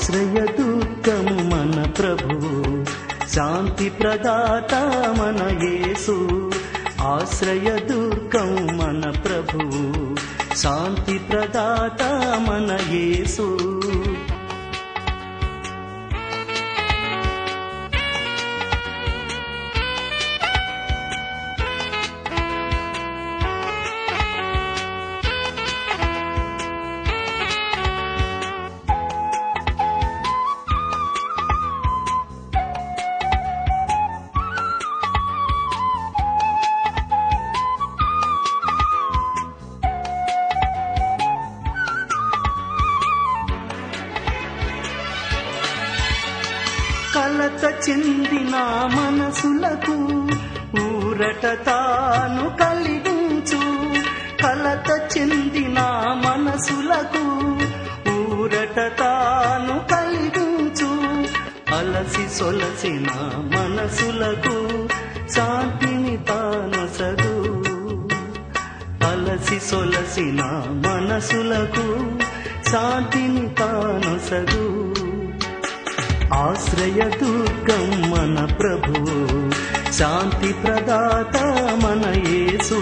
ఆశ్రయ దుర్గము మన ప్రభువు శాంతి ప్రదాత మన యేసు ఆశ్రయ దుర్గం మన ప్రభువు శాంతి ప్రదాత మన యేసు కలత చెందిన మనసులకు ఊరట తాను కలిగించు కలత చెందిన మనసులకు ఊరట తాను కలిగించు అలసి సొలసిన మనసులకు శాంతిని తానసదు అలసి సొలసిన మనసులకు శాంతిని తానసదు ఆశ్రయ దుర్గం మన ప్రభు శాంతి ప్రదాత మన యేసు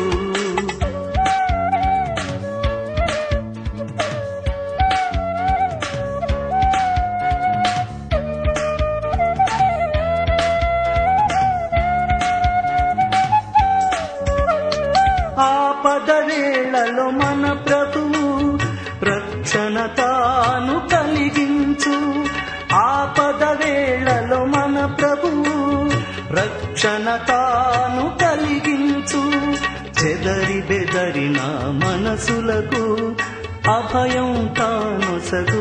ఆపద వేళలో మన ప్రభువు రక్షణ తాను కలిగించు ఆపద వేళలో మన ప్రభువు రక్షణ తాను కలిగించు చెదరి బెదరిన మనసులకు అభయం తానొసగు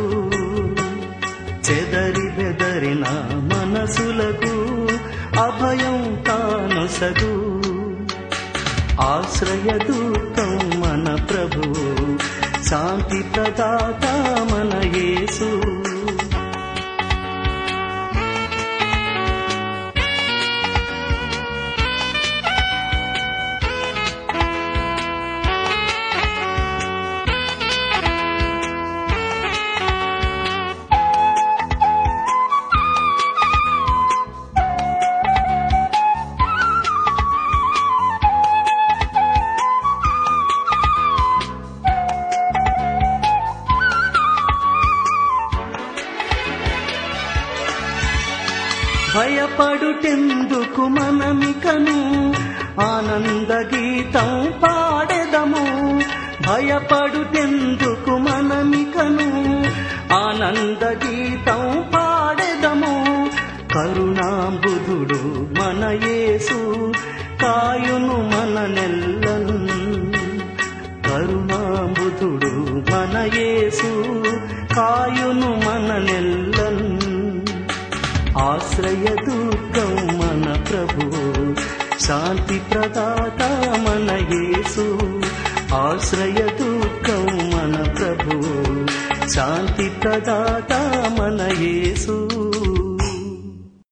చెదరి బెదరిన మనసులకు అభయం తానొసగు ఆశ్రయ దూతం మన ప్రభు శాంతి ప్రదాత మన యేసు భయపడుటెందుకు మనమికను ఆనంద గీతం పాడెదము భయపడుటెందుకు మనమికను ఆనంద గీతం పాడెదము కరుణాంబుధుడు మన యేసు కాయును మన నెల్లను కరుణాంబుధుడు మన యేసు కాయును మన నెల్లను ఆశ్రయ దుర్గం మన ప్రభు శాంతి ప్రదాత మన యేసు ఆశ్రయ దుర్గం మన ప్రభు శాంతి ప్రదాత మన యేసు